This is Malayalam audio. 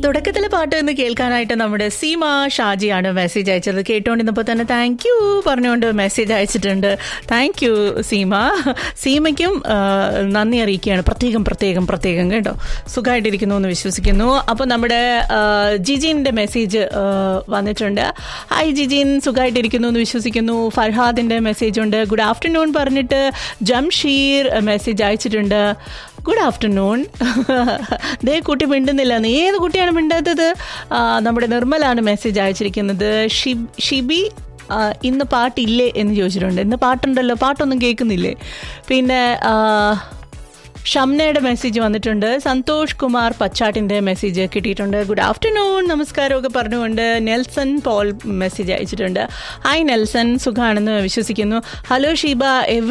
തുടക്കത്തിലെ പാട്ട് എന്ന് കേൾക്കാനായിട്ട് നമ്മുടെ സീമ ഷാജിയാണ് മെസ്സേജ് അയച്ചത് കേട്ടോണ്ടിരുന്നപ്പോൾ തന്നെ താങ്ക് യു പറഞ്ഞുകൊണ്ട് മെസ്സേജ് അയച്ചിട്ടുണ്ട് താങ്ക് യു സീമ സീമയ്ക്കും ആ, നന്ദി അറിയിക്കുകയാണ് പ്രത്യേകം പ്രത്യേകം പ്രത്യേകം കേട്ടോ സുഖമായിട്ടിരിക്കുന്നു എന്ന് വിശ്വസിക്കുന്നു അപ്പോൾ നമ്മുടെ ആ, ജിജിൻ്റെ മെസ്സേജ് ആ, വന്നിട്ടുണ്ട് ഹായ് ജിജിൻ സുഖമായിട്ടിരിക്കുന്നു എന്ന് വിശ്വസിക്കുന്നു ഫർഹാദിൻ്റെ മെസ്സേജ് ഉണ്ട് ഗുഡ് ആഫ്റ്റർനൂൺ പറഞ്ഞിട്ട് ജംഷീർ മെസ്സേജ് അയച്ചിട്ടുണ്ട് ഗുഡ് ആഫ്റ്റർനൂൺ ദേ കുട്ടി മിണ്ടുന്നില്ല നീ ഏത് കുട്ടിയാണ് മിണ്ടാത്തത് ആ, നമ്മുടെ നിർമ്മലാണ് മെസ്സേജ് അയച്ചിരിക്കുന്നത് ഷിബ് ഷിബി ആ, ഇന്ന് പാട്ടില്ലേ എന്ന് ചോദിച്ചിട്ടുണ്ട് ഇന്ന് പാട്ടുണ്ടല്ലോ പാട്ടൊന്നും കേൾക്കുന്നില്ലേ പിന്നെ ആ, ഷംനയുടെ മെസ്സേജ് വന്നിട്ടുണ്ട് സന്തോഷ് കുമാർ പച്ചാട്ടിൻ്റെ മെസ്സേജ് കിട്ടിയിട്ടുണ്ട് ഗുഡ് ആഫ്റ്റർനൂൺ നമസ്കാരമൊക്കെ പറഞ്ഞുകൊണ്ട് നെൽസൺ പോൾ മെസ്സേജ് അയച്ചിട്ടുണ്ട് ഹായ് നെൽസൺ സുഖാണെന്ന് വിശ്വസിക്കുന്നു ഹലോ ഷീബ